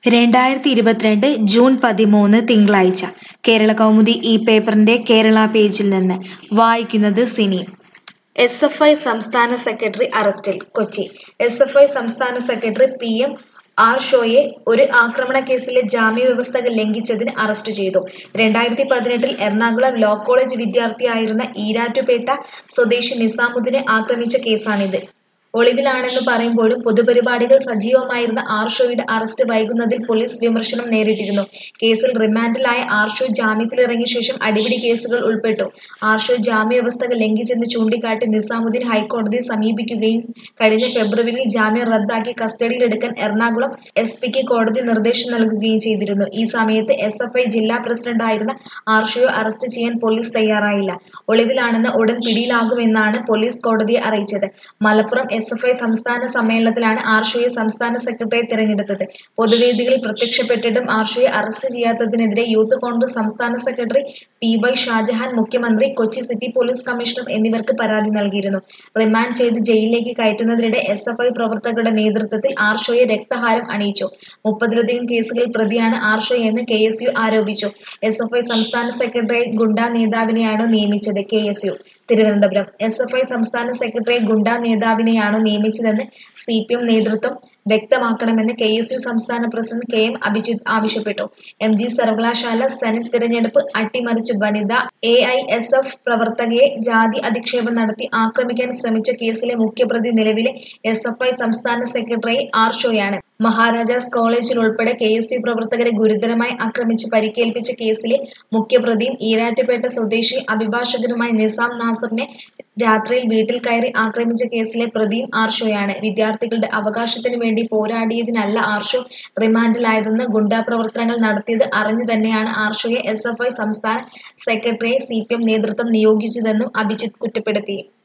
രണ്ടായിരത്തി ഇരുപത്തിരണ്ട് ജൂൺ പതിമൂന്ന് തിങ്കളാഴ്ച കേരള കൗമുദി ഈ പേപ്പറിന്റെ കേരള പേജിൽ നിന്ന് വായിക്കുന്നത് സിനി എസ് എഫ് ഐ സംസ്ഥാന സെക്രട്ടറി അറസ്റ്റിൽ കൊച്ചി എസ് എഫ് ഐ സംസ്ഥാന സെക്രട്ടറി പി എം ആർ ഷോയെ ഒരു ആക്രമണ കേസിലെ ജാമ്യ വ്യവസ്ഥകൾ ലംഘിച്ചതിന് അറസ്റ്റ് ചെയ്തു രണ്ടായിരത്തി പതിനെട്ടിൽ എറണാകുളം ലോ കോളേജ് വിദ്യാർത്ഥിയായിരുന്ന ഈരാറ്റുപേട്ട സ്വദേശി നിസാമുദ്ദീനെ ആക്രമിച്ച കേസാണിത് ഒളിവിലാണെന്ന് പറയുമ്പോഴും പൊതുപരിപാടികൾ സജീവമായിരുന്ന ആർഷോയുടെ അറസ്റ്റ് വൈകുന്നതിൽ പോലീസ് വിമർശനം നേരിട്ടിരുന്നു കേസിൽ റിമാൻഡിലായ ആർഷോ ജാമ്യത്തിലിറങ്ങിയ ശേഷം അടിപിടി കേസുകൾ ഉൾപ്പെട്ടു ആർഷോ ജാമ്യ വ്യവസ്ഥകൾ ലംഘിച്ചെന്ന് ചൂണ്ടിക്കാട്ടി നിസാമുദ്ദീൻ ഹൈക്കോടതിയെ സമീപിക്കുകയും കഴിഞ്ഞ ഫെബ്രുവരിയിൽ ജാമ്യം റദ്ദാക്കി കസ്റ്റഡിയിലെടുക്കാൻ എറണാകുളം എസ് പിക്ക് കോടതി നിർദ്ദേശം നൽകുകയും ചെയ്തിരുന്നു ഈ സമയത്ത് എസ് എഫ് ഐ ജില്ലാ പ്രസിഡന്റായിരുന്ന ആർഷോയെ അറസ്റ്റ് ചെയ്യാൻ പോലീസ് തയ്യാറായില്ല ഒളിവിലാണെന്ന് ഉടൻ പിടിയിലാകുമെന്നാണ് പോലീസ് കോടതിയെ അറിയിച്ചത് മലപ്പുറം എസ് എഫ് ഐ സംസ്ഥാന സമ്മേളനത്തിലാണ് ആർഷോയെ സംസ്ഥാന സെക്രട്ടറിയെ തിരഞ്ഞെടുത്തത് പൊതുവേദികളിൽ പ്രത്യക്ഷപ്പെട്ടിട്ടും ആർഷോയെ അറസ്റ്റ് ചെയ്യാത്തതിനെതിരെ യൂത്ത് കോൺഗ്രസ് സംസ്ഥാന സെക്രട്ടറി പി വൈ ഷാജഹാൻ മുഖ്യമന്ത്രി കൊച്ചി സിറ്റി പോലീസ് കമ്മീഷണർ എന്നിവർക്ക് പരാതി നൽകിയിരുന്നു റിമാൻഡ് ചെയ്ത് ജയിലിലേക്ക് കയറ്റുന്നതിനിടെ എസ് എഫ് ഐ പ്രവർത്തകരുടെ നേതൃത്വത്തിൽ ആർഷോയെ രക്തഹാരം അണിയിച്ചു മുപ്പതിലധികം കേസുകളിൽ പ്രതിയാണ് ആർഷോ എന്ന് കെ എസ് യു ആരോപിച്ചു എസ് എഫ് ഐ സംസ്ഥാന സെക്രട്ടറി ഗുണ്ടാ നേതാവിനെയാണോ നിയമിച്ചത് K S U Thiruvananthapuram S F I സംസ്ഥാന സെക്രട്ടറി ഗുണ്ടാ നേതാവിനെയാണോ നിയമിച്ചതെന്ന് സി പി എം നേതൃത്വം വ്യക്തമാക്കണമെന്ന് കെ എസ് യു സംസ്ഥാന പ്രസിഡന്റ് കെ എം അഭിജിത്ത് ആവശ്യപ്പെട്ടു എം ജി സർവകലാശാല സെനറ്റ് തിരഞ്ഞെടുപ്പ് അട്ടിമറിച്ച് വനിത എ ഐ എസ് എഫ് പ്രവർത്തകയെ ജാതി അധിക്ഷേപം നടത്തി ആക്രമിക്കാൻ ശ്രമിച്ച കേസിലെ മുഖ്യപ്രതി നിലവിലെ എസ് എഫ് ഐ സംസ്ഥാന സെക്രട്ടറി ആർ ഷോയാണ് മഹാരാജാസ് കോളേജിൽ ഉൾപ്പെടെ കെ എസ് യു പ്രവർത്തകരെ ഗുരുതരമായി ആക്രമിച്ച് പരിക്കേൽപ്പിച്ച കേസിലെ മുഖ്യപ്രതിയും ഈരാറ്റുപേട്ട സ്വദേശി അഭിഭാഷകനുമായ നിസാം നാസറിനെ രാത്രിയിൽ വീട്ടിൽ കയറി ആക്രമിച്ച കേസിലെ പ്രതിയും ആർഷോയാണ് വിദ്യാർത്ഥികളുടെ അവകാശത്തിനു വേണ്ടി പോരാടിയതിനല്ല ആർഷോ റിമാൻഡിലായതെന്ന് ഗുണ്ടാ പ്രവർത്തനങ്ങൾ നടത്തിയത് അറിഞ്ഞു തന്നെയാണ് ആർഷോയെ എസ് എഫ് ഐ സംസ്ഥാന സെക്രട്ടറിയെ സി പി എം നേതൃത്വം നിയോഗിച്ചതെന്നും അഭിജിത്ത് കുറ്റപ്പെടുത്തി